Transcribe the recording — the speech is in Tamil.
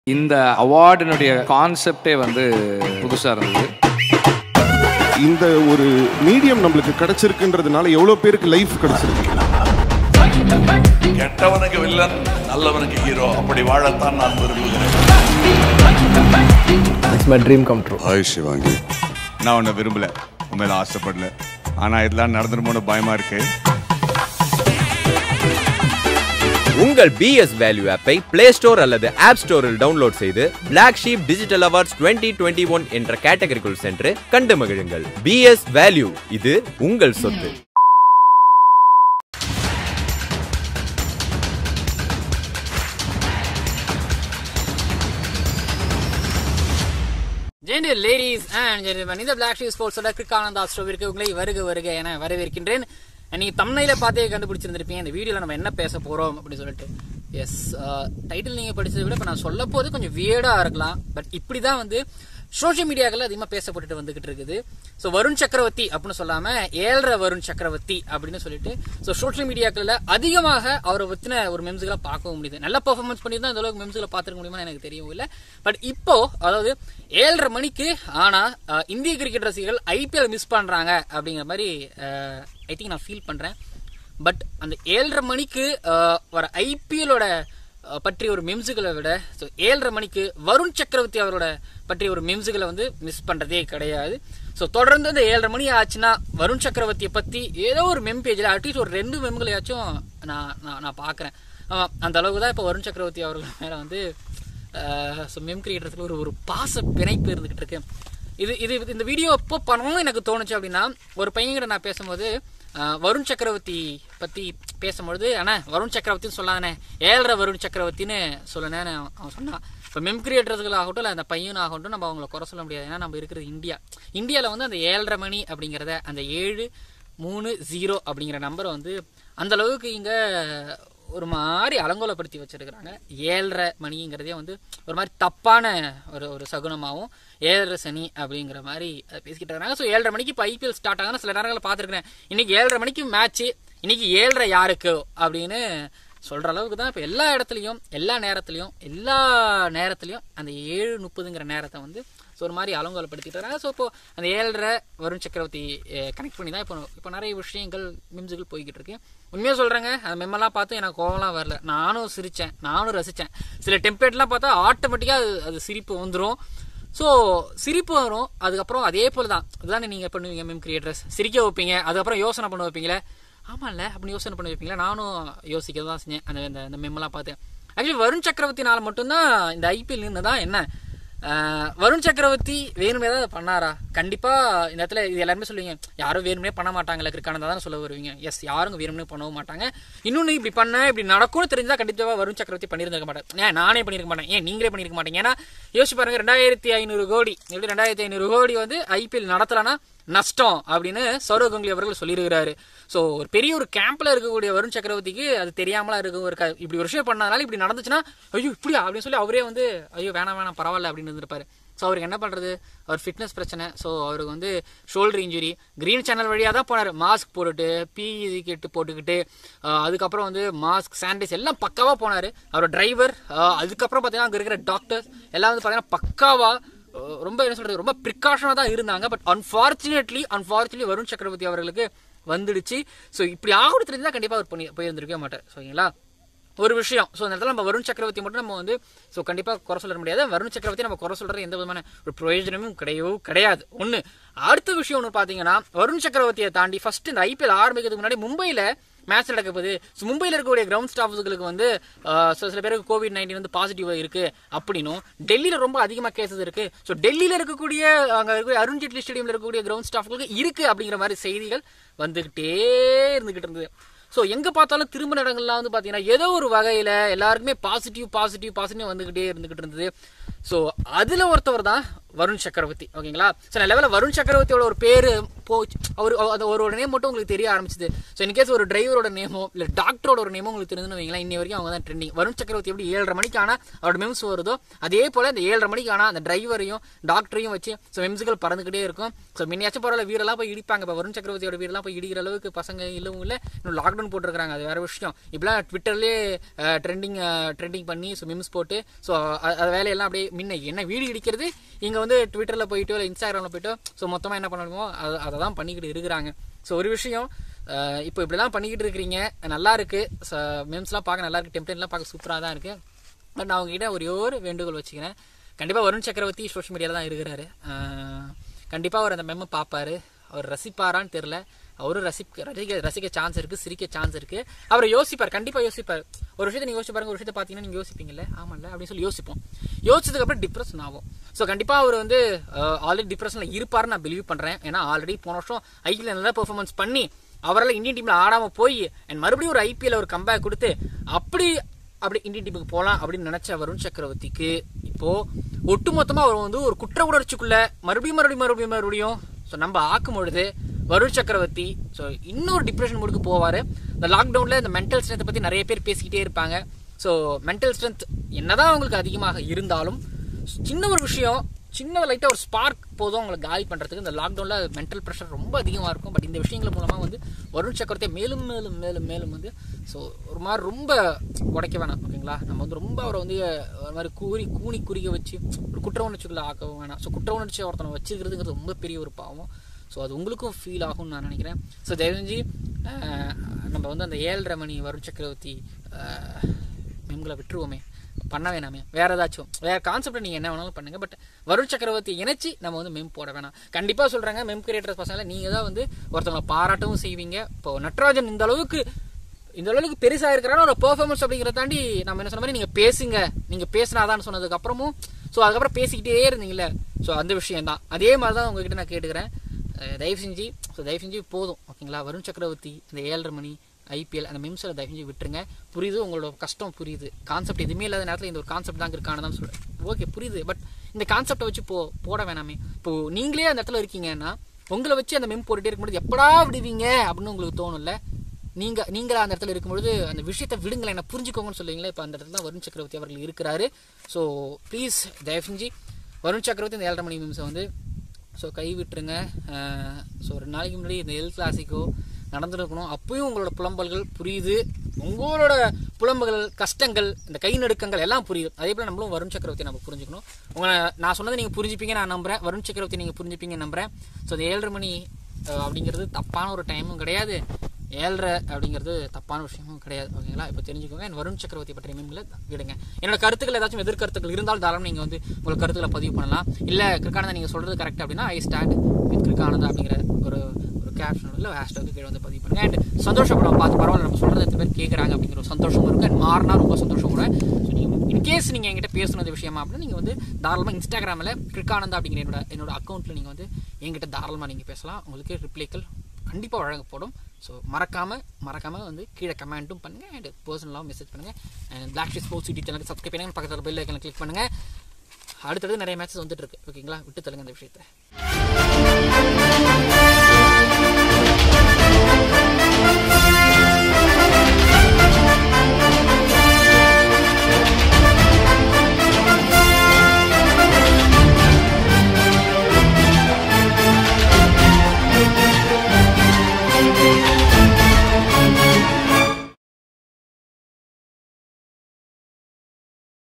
இந்த அவார்டினுடைய கான்செப்டே வந்து புதுசாக இருந்தது இந்த ஒரு மீடியம் நம்மளுக்கு கிடைச்சிருக்குன்றதுனால எவ்வளவு பேருக்கு லைஃப் கிடைச்சிருக்கு கெட்டவனுக்கு வில்லன் நல்லவனுக்கு ஹீரோ அப்படி வாழத்தான் நான் விரும்புகிறேன் it's my dream come true hi Shivangi நான் உன்னை விரும்பல உண்மையில ஆசைப்படல ஆனா இதெல்லாம் நடந்துருமோன்னு பயமா இருக்கு உங்கள் பிஎஸ் வேல்யூ ஆப்பை பிளே ஸ்டோர் அல்லது ஆப் ஸ்டோரில் டவுன்லோட் செய்து Black Sheep digital awards 2021 one என்ற கேட்டகரிக்குள் சென்று கண்டு மகிழுங்கள் பிஎஸ் வேல்யூ இது உங்கள் சொத்து ஜென்டில் லேடிஸ் அண்ட் ஜென்டில்மேன் இந்த பிளாக் ஷீ ஸ்போர்ட்ஸோட கிரிக் ஆனந்தா ஸ்டோவிற்கு உங்களை வருக வருக என வரவேற்கின்றேன் நீங்க தமிழையில பார்த்தே கண்டுபிடிச்சிருந்திருப்பீங்க இந்த வீடியோல நம்ம என்ன பேச போறோம் அப்படின்னு சொல்லிட்டு எஸ் டைட்டில் நீங்க படிச்சதை விட இப்ப நான் சொல்ல போது கொஞ்சம் வியர்டா இருக்கலாம் பட் இப்படிதான் வந்து சோஷியல் மீடியாக்கள் அதிகமாக பேசப்பட்டுட்டு வந்துகிட்டு இருக்குது ஸோ வருண் சக்கரவர்த்தி அப்படின்னு சொல்லாம ஏழரை வருண் சக்கரவர்த்தி அப்படின்னு சொல்லிட்டு ஸோ சோஷியல் மீடியாக்களில் அதிகமாக அவரை பற்றின ஒரு மெம்ஸுகளை பார்க்கவும் முடியுது நல்ல பெர்ஃபார்மன்ஸ் பண்ணி தான் இந்த அளவுக்கு மெம்ஸுகளை பார்த்துருக்க முடியுமா எனக்கு தெரியவும் இல்லை பட் இப்போ அதாவது ஏழரை மணிக்கு ஆனா அஹ், இந்திய கிரிக்கெட் ரசிகர்கள் ஐபிஎல் மிஸ் பண்றாங்க அப்படிங்கிற மாதிரி ஐ திங்க் நான் ஃபீல் பண்றேன் பட் அந்த ஏழரை மணிக்கு அஹ், வர ஐபிஎலோட பற்றிய ஒரு மெம்ஸுகளை விட ஸோ ஏழரை மணிக்கு வருண் சக்கரவர்த்தி அவரோட பற்றிய ஒரு மெம்ஸுகளை வந்து மிஸ் பண்றதே கிடையாது ஸோ தொடர்ந்து அந்த ஏழரை மணி ஆச்சுன்னா வருண் சக்கரவர்த்தியை பத்தி ஏதோ ஒரு மெம் பேஜில் அட்லீஸ்ட் ஒரு ரெண்டு மெம்களையாச்சும் நான் நான் நான் பார்க்குறேன் ஆமாம் அந்த அளவுக்கு தான் இப்போ வருண் சக்கரவர்த்தி அவர்கள் மேலே வந்து ஸோ மெம் கிரியேட்டர்ஸில் ஒரு ஒரு பாச பிணைப்பு இருந்துகிட்டு இருக்கு இது இது இந்த வீடியோ எப்போ பண்ணணும்னு எனக்கு தோணுச்சு அப்படின்னா ஒரு பையன்கிட்ட நான் பேசும்போது அஹ், வருண் சக்கரவர்த்தி பற்றி பேசும்பொழுது அண்ணா வருண் சக்கரவர்த்தின்னு சொல்லாதானே ஏழரை வருண் சக்கரவர்த்தின்னு சொல்லுனேன்னு அவன் அவன் சொன்னான் இப்போ மெம் கிரியேட்டர்ஸ்கள் ஆகட்டும் இல்லை அந்த பையன் ஆகட்டும் நம்ம அவங்கள குறை சொல்ல முடியாது ஏன்னா நம்ம இருக்கிறது இந்தியா இந்தியாவில் வந்து அந்த ஏழரை மணி அப்படிங்கிறத அந்த ஏழு மூணு ஜீரோ அப்படிங்கிற நம்பரை வந்து அந்த அளவுக்கு இங்கே ஒரு மாதிரி அலங்கோலப்படுத்தி வச்சிருக்கிறாங்க ஏழரை மணிங்கிறதே வந்து ஒரு மாதிரி தப்பான ஒரு ஒரு சகுனமாகவும் ஏழரை சனி அப்படிங்கிற மாதிரி அதை பேசிக்கிட்டு இருக்காங்க ஸோ ஏழரை மணிக்கு இப்போ ஐபிஎல் ஸ்டார்ட் ஆகுதுன்னு சில நேரங்களில் பார்த்துருக்கிறேன் இன்னைக்கு ஏழரை மணிக்கு மேட்ச்சு இன்னைக்கு ஏழரை யாருக்கு அப்படின்னு சொல்ற அளவுக்கு தான் இப்போ எல்லா இடத்துலையும் எல்லா நேரத்துலையும் எல்லா நேரத்துலையும் அந்த ஏழு முப்பதுங்கிற நேரத்தை வந்து ஸோ ஒரு மாதிரி அலங்கோலப்படுத்திட்டு வராங்க ஸோ இப்போ அந்த ஏழரை வருண் சக்கரவர்த்தி கனெக்ட் பண்ணி தான் இப்போ இப்போ நிறைய விஷயங்கள் மிம்ஸுகள் போய்கிட்டு இருக்கு உண்மையாக சொல்கிறேங்க அந்த மெம்மெல்லாம் பார்த்து எனக்கு கோவம்லாம் வரல நானும் சிரித்தேன் நானும் ரசித்தேன் சில டெம்ப்ளேட்லாம் பார்த்தா ஆட்டோமேட்டிக்காக அது அது சிரிப்பு வந்துடும் ஸோ சிரிப்பு வரும் அதுக்கப்புறம் அதே போல் தான் அதுதானே நீங்கள் பண்ணுவீங்க மெம் கிரியேட்டர்ஸ் சிரிக்க வைப்பீங்க அதுக்கப்புறம் யோசனை பண்ண வைப்பீங்களே ஆமாம்ல அப்படி யோசனை பண்ண வைப்பீங்களா நானும் யோசிக்க தான் செஞ்சேன் அந்த இந்த இந்த மெம்மெல்லாம் பார்த்தேன் ஆக்சுவலி வருண் சக்கரவர்த்தினால மட்டும்தான் இந்த ஐபிஎல் நின்று தான் என்ன ஆஹ் வருண் சக்கரவர்த்தி வேணுமே தான் அதை பண்ணாரா கண்டிப்பா இந்த இடத்துல இது எல்லாருமே சொல்லுவீங்க யாரும் வேணுமே பண்ண மாட்டாங்கல்ல கிரிக்கானதா தான் சொல்ல வருவீங்க எஸ் யாரும் வேணும்னே பண்ணவும் மாட்டாங்க இன்னொன்று இப்படி பண்ண இப்படி நடக்கும்னு தெரிஞ்சா கண்டிப்பா வருண் சக்கரவர்த்தி பண்ணியிருந்திருக்க மாட்டேன் ஏன் நானே பண்ணியிருக்க மாட்டேன் ஏன் நீங்களே பண்ணியிருக்க மாட்டீங்க ஏன்னா யோசிச்சு பாருங்க ரெண்டாயிரத்தி ஐநூறு கோடி எப்படி ரெண்டாயிரத்தி ஐநூறு கோடி வந்து ஐபிஎல் நடத்தலைன்னா நஷ்டம் அப்படின்னு சௌரவ் கங்குலி அவர்கள் சொல்லியிருக்கிறாரு ஸோ ஒரு பெரிய ஒரு கேம்ப்ல இருக்கக்கூடிய வருண் சக்கரவர்த்திக்கு அது தெரியாமலா இருக்க ஒரு க- இப்படி ஒரு விஷயம் பண்ணதுனால இப்படி நடந்துச்சுன்னா ஐயோ இப்படியா அப்படின்னு சொல்லி அவரே வந்து ஐயோ வேணாம் வேணாம் பரவாயில்ல அப்படின்னு இருந்திருப்பாரு ஸோ அவருக்கு என்ன பண்றது அவர் ஃபிட்னஸ் பிரச்சனை ஸோ அவருக்கு வந்து ஷோல்டர் இன்ஜுரி கிரீன் சேனல் வழியாக தான் போனார் மாஸ்க் போட்டுட்டு பிஇ கிட்டு போட்டுக்கிட்டு ஆஹ் அதுக்கப்புறம் வந்து மாஸ்க் சானிடைஸ் எல்லாம் பக்காவாக போனார் அவர் டிரைவர் அதுக்கப்புறம் பார்த்தீங்கன்னா அங்கே இருக்கிற டாக்டர்ஸ் எல்லாம் வந்து பார்த்தீங்கன்னா பக்காவாக அஹ் ரொம்ப என்ன சொல்றது ரொம்ப ப்ரிகாஷனாக தான் இருந்தாங்க பட் அன்ஃபார்ச்சுனேட்லி அன்ஃபார்ச்சுனேட்லி வருண் சக்கரவர்த்தி அவர்களுக்கு வந்துடுச்சு ஸோ இப்படி ஆகுறது தெரிஞ்சா கண்டிப்பாக அவர் பண்ணி போயிருந்திருக்கவே மாட்டார் சரிங்களா ஒரு விஷயம் ஸோ அந்த இடத்துல நம்ம வருண் சக்கரவர்த்தி மட்டும் நம்ம வந்து ஸோ கண்டிப்பாக குறை சொல்ல முடியாது வருண் சக்கரவர்த்தி நம்ம குறை சொல்றது எந்த விதமான ஒரு பிரயோஜனமும் கிடையவும் கிடையாது ஒன்று அடுத்த விஷயம் ஒன்று பார்த்தீங்கன்னா வருண் சக்கரவர்த்தியை தாண்டி ஃபர்ஸ்ட் இந்த ஐபிஎல் ஆரம்பிக்கிறதுக்கு முன்னாடி மும்பையில் மேட்ச் நடக்க போகுது ஸோ மும்பையில் இருக்கக்கூடிய கிரவுண்ட் ஸ்டாஃப்ஸுகளுக்கு வந்து ஆஹ், சில சில பேருக்கு கோவிட் நைன்டீன் வந்து பாசிட்டிவாக இருக்கு அப்படின்னும் டெல்லியில் ரொம்ப அதிகமாக கேசஸ் இருக்கு ஸோ டெல்லியில் இருக்கக்கூடிய அங்கே இருக்கக்கூடிய அருண் ஜேட்லி ஸ்டேடியமில் இருக்கக்கூடிய கிரவுண்ட் ஸ்டாஃப்களுக்கு இருக்கு அப்படிங்கிற மாதிரி செய்திகள் வந்துகிட்டே இருந்துகிட்டு இருந்தது ஸோ எங்கே பார்த்தாலும் திரும்ப இடங்கள்லாம் வந்து பார்த்தீங்கன்னா ஏதோ ஒரு வகையில் எல்லாருக்குமே பாசிட்டிவ் பாசிட்டிவ் பாசிட்டிவ் வந்துகிட்டே இருந்துகிட்டு இருந்தது ஸோ அதில் ஒருத்தவர் தான் வருண் சக்கரவர்த்தி ஓகேங்களா ஸோ நல்ல வேலை வருண் சக்கரவர்த்தியோட ஒரு பேர் போச்சு அவர் அந்த ஒரு நேம் மட்டும் உங்களுக்கு தெரிய ஆரம்பிச்சது ஸோ இன்கேஸ் ஒரு டிரைவரோட நேமோ இல்லை டாக்டரோட ஒரு நேமோ உங்களுக்கு தெரிஞ்சுன்னு வைங்களேன் இன்னி வரைக்கும் அவங்க தான் ட்ரெண்டிங் வருண் சக்கரவர்த்தி எப்படி ஏழரை மணிக்கு ஆனால் அவரோட மெம்ஸ் வருதோ அதே போல் அந்த ஏழரை மணிக்கு ஆனால் அந்த டிரைவரையும் டாக்டரையும் வச்சு ஸோ மெம்ஸுகள் பறந்துக்கிட்டே இருக்கும் ஸோ முன்னையாச்சும் பரவாயில்ல வீரெல்லாம் போய் இடிப்பாங்க இப்போ வருண் சக்கரவர்த்தியோட வீரெல்லாம் போய் இடிக்கிற அளவுக்கு பசங்க இல்லவும் இல்லை இன்னும் லாக்டவுன் போட்டிருக்காங்க அது வேற விஷயம் இப்பெல்லாம் ட்விட்டர்லேயே ட்ரெண்டிங் ட்ரெண்டிங் பண்ணி ஸோ மிம்ஸ் போட்டு ஸோ அது வேலையெல்லாம் அப்படியே முன்ன என்ன வீடு இடிக்கிறது இங்கே வந்து ட்விட்டரில் போயிட்டோ இல்லை இன்ஸ்டாகிராமில் போயிட்டோ ஸோ மொத்தமாக என்ன பண்ணணுமோ அது அதை தான் பண்ணிக்கிட்டு இருக்கிறாங்க ஸோ ஒரு விஷயம் அஹ் இப்போ இப்படிலாம் பண்ணிக்கிட்டு இருக்கிறீங்க நல்லா இருக்கு மெம்ஸ்லாம் பார்க்க நல்லா இருக்கு டெம்ப்ளேட்லாம் பார்க்க சூப்பராக தான் இருக்கு பட் நான் உங்ககிட்ட ஒரே ஒரு வேண்டுகோள் வச்சுக்கிறேன் கண்டிப்பாக வருண் சக்கரவர்த்தி சோஷியல் மீடியாவில் தான் இருக்கிறாரு கண்டிப்பாக அவர் அந்த மெம்மை பார்ப்பாரு அவர் ரசிப்பாரான்னு தெரில அவரும் ரசிக்க ரசிக்க ரசிக்க சான்ஸ் இருக்கு சிரிக்க சான்ஸ் இருக்கு அவர் யோசிப்பார் கண்டிப்பா யோசிப்பார் ஒரு விஷயத்தை நீங்க யோசிச்சு பாருங்க ஒரு விஷயத்தை பாத்தீங்கன்னா நீங்க யோசிப்பீங்கல்ல ஆமாம்ல அப்படின்னு சொல்லி யோசிப்போம் யோசிச்சதுக்கு அப்புறம் டிப்ரெஷன் ஆகும் ஸோ கண்டிப்பா அவர் வந்து ஆல்ரெடி டிப்ரெஷன்ல இருப்பாருன்னு நான் பிலீவ் பண்றேன் ஏன்னா ஆல்ரெடி போன வருஷம் ஐபிஎல் நல்லா பெர்ஃபார்மன்ஸ் பண்ணி அவரால் இந்தியன் டீம்ல ஆடாம போய் அண்ட் மறுபடியும் ஒரு ஐபிஎல் ஒரு கம்பேக் கொடுத்து அப்படி அப்படி இந்தியன் டீமுக்கு போகலாம் அப்படின்னு நினைச்ச வருண் சக்கரவர்த்திக்கு இப்போ ஒட்டுமொத்தமா அவர் வந்து ஒரு குற்ற உணர்ச்சிக்குள்ள மறுபடியும் மறுபடியும் மறுபடியும் மறுபடியும் ஸோ நம்ம ஆக்கும் பொழுது வருண் சக்கரவர்த்தி ஸோ இன்னொரு டிப்ரெஷன் மூடுக்கு போவார் இந்த லாக்டவுனில் இந்த மென்டல் ஸ்ட்ரென்த்தை பற்றி நிறைய பேர் பேசிக்கிட்டே இருப்பாங்க ஸோ மென்டல் ஸ்ட்ரென்த் என்னதான் அவங்களுக்கு அதிகமாக இருந்தாலும் சின்ன ஒரு விஷயம் சின்ன லைட்டாக ஒரு ஸ்பார்க் போதும் அவங்களை காலி பண்ணுறதுக்கு இந்த லாக்டவுனில் மென்டல் ப்ரெஷர் ரொம்ப அதிகமாக இருக்கும் பட் இந்த விஷயங்கள் மூலமாக வந்து வருண் சக்கரவர்த்தியை மேலும் மேலும் மேலும் மேலும் வந்து ஸோ ஒரு மாதிரி ரொம்ப உடைக்க வேணாம் ஓகேங்களா நம்ம வந்து ரொம்ப அவரை வந்து ஒரு மாதிரி கூறி கூனி குறிக்க வச்சு ஒரு குற்ற உணர்ச்சிக்குள்ள ஆக்க வேணாம் ஸோ குற்ற உணர்ச்சி ஒருத்தனை வச்சுக்கிறதுங்கிறது ரொம்ப பெரிய ஒரு பாவம் ஸோ அது உங்களுக்கும் ஃபீல் ஆகும்னு நான் நினைக்கிறேன் ஸோ தயவு செஞ்சு அஹ், நம்ம வந்து அந்த ஏழரை மணி வருண் சக்கரவர்த்தி மெம்களை விட்டுருவோமே பண்ண வேணாமே வேற ஏதாச்சும் வேற கான்செப்ட் நீங்க என்ன வேணாலும் பண்ணுங்க பட் வருண் சக்கரவர்த்தி இணைச்சு நம்ம வந்து மெம் போட வேணாம் கண்டிப்பா சொல்றாங்க மெம் கிரியேட்டர்ஸ் பசங்களை நீங்க தான் வந்து ஒருத்தவங்களை பாராட்டவும் செய்வீங்க இப்போ நட்ராஜன் இந்த அளவுக்கு இந்த அளவுக்கு பெருசா இருக்கிறான ஒரு பெர்ஃபார்மன்ஸ் அப்படிங்கிறத தாண்டி நம்ம என்ன சொன்ன மாதிரி நீங்க பேசுங்க நீங்க பேசினாதான்னு சொன்னதுக்கு அப்புறமும் ஸோ அதுக்கப்புறம் பேசிக்கிட்டே இருந்தீங்கல்ல ஸோ அந்த விஷயம் தான் அதே மாதிரி தான் உங்ககிட்ட நான் கேட்டுக்கிறேன் அஹ் தயவு செஞ்சு ஸோ தயவு செஞ்சு போதும் ஓகேங்களா வருண் சக்கரவர்த்தி இந்த ஏழரை மணி ஐபிஎல் அந்த மிம்ஸில் தயவு செஞ்சு விட்டுருங்க புரியுது உங்களோட கஷ்டம் புரியுது கான்செப்ட் எதுவுமே இல்லாத நேரத்தில் இந்த ஒரு கான்செப்ட் தான் இருக்கானு தான் சொல்கிறேன் ஓகே புரியுது பட் இந்த கான்செப்டை வச்சு போ போட வேணாமே இப்போ நீங்களே அந்த இடத்துல இருக்கீங்கன்னா உங்களை வச்சு அந்த மெம் போட்டுட்டே இருக்கும்போது எப்படா விடுவீங்க அப்படின்னு உங்களுக்கு தோணும்ல நீங்க நீங்களா அந்த இடத்துல இருக்கும்பொழுது அந்த விஷயத்தை விடுங்களேன் என்ன புரிஞ்சுக்கோங்கன்னு சொல்லுவீங்களா இப்போ அந்த இடத்துல தான் வருண் சக்கரவர்த்தி அவர்கள் இருக்கிறாரு ஸோ ப்ளீஸ் தயவு செஞ்சு வருண் சக்கரவர்த்தி இந்த ஏழரை மணி நிமிஷம் வந்து ஸோ கை விட்டுருங்க ஸோ ரெண்டு நாளைக்கு முன்னாடி இந்த எல் கிளாசிக்கோ நடந்திருக்கணும் அப்பயும் உங்களோட புலம்பல்கள் புரியுது உங்களோட புலம்புகள் கஷ்டங்கள் இந்த கை நடுக்கங்கள் எல்லாம் புரியுது அதே போல் நம்மளும் வருண் சக்கரவர்த்தி நம்ம புரிஞ்சுக்கணும் உங்களை நான் சொன்னதை நீங்கள் புரிஞ்சுப்பீங்க நான் நம்புறேன் வருண் சக்கரவர்த்தி நீங்கள் புரிஞ்சுப்பீங்க நம்புறேன் ஸோ இந்த ஏழரை மணி அஹ், அப்படிங்கிறது தப்பான ஒரு டைமும் கிடையாது ஏழரை அப்படிங்கிறது தப்பான விஷயமும் கிடையாது ஓகேங்களா இப்போ தெரிஞ்சுக்கோங்க என் வருண் சக்கரவர்த்தி பற்றிய மீன்களை விடுங்க என்னோட கருத்துக்கள் ஏதாச்சும் எதிர்கருத்துக்கள் இருந்தால் தாராளம் நீங்கள் வந்து உங்கள் கருத்துக்களை பதிவு பண்ணலாம் இல்லை கிருக்கானந்தா நீங்கள் சொல்கிறது கரெக்ட் அப்படின்னா ஐ ஸ்டாண்ட் வித் கிருக்கானந்தா அப்படிங்கிற ஒரு ஒரு கேப்ஷன் இல்லை ஹேஷ்டாக் கீழே வந்து பதிவு பண்ணுங்க அண்ட் சந்தோஷப்படம் பார்த்து பரவாயில்ல நம்ம சொல்கிறது எத்தனை பேர் கேட்குறாங்க அப்படிங்கிற ஒரு சந்தோஷம் இருக்கும் அண்ட் மாறினா ரொம்ப சந்தோஷம் கூட ஸோ நீங்கள் இன்கேஸ் நீங்கள் என்கிட்ட பேசுனது விஷயமா அப்படின்னா நீங்கள் வந்து தாராளமாக இன்ஸ்டாகிராமில் கிருக்கானந்தா அப்படிங்கிற என்னோட என்னோட அக்கௌண்ட்டில் நீங்கள் வந்து என்கிட்ட தாராளமாக நீங்கள் பேசலாம் உங்களுக்கு ரிப்ளைகள் கண்டிப்பாக வழங்கப்படும் ஸோ மறக்காம மறக்காம வந்து கீழே கமெண்ட்டும் பண்ணுங்க அண்ட் பர்சனலாகவும் மெசேஜ் பண்ணுங்க and Black Sheep Sports YouTube சேனலுக்கு சப்ஸ்கிரைப் பண்ணுங்க பக்கத்தில் பெல் ஐக்கனை கிளிக் பண்ணுங்க அடுத்தது நிறைய மேட்சஸ் வந்துட்டு இருக்கு ஓகேங்களா விட்டு தள்ளுங்க இந்த விஷயத்தை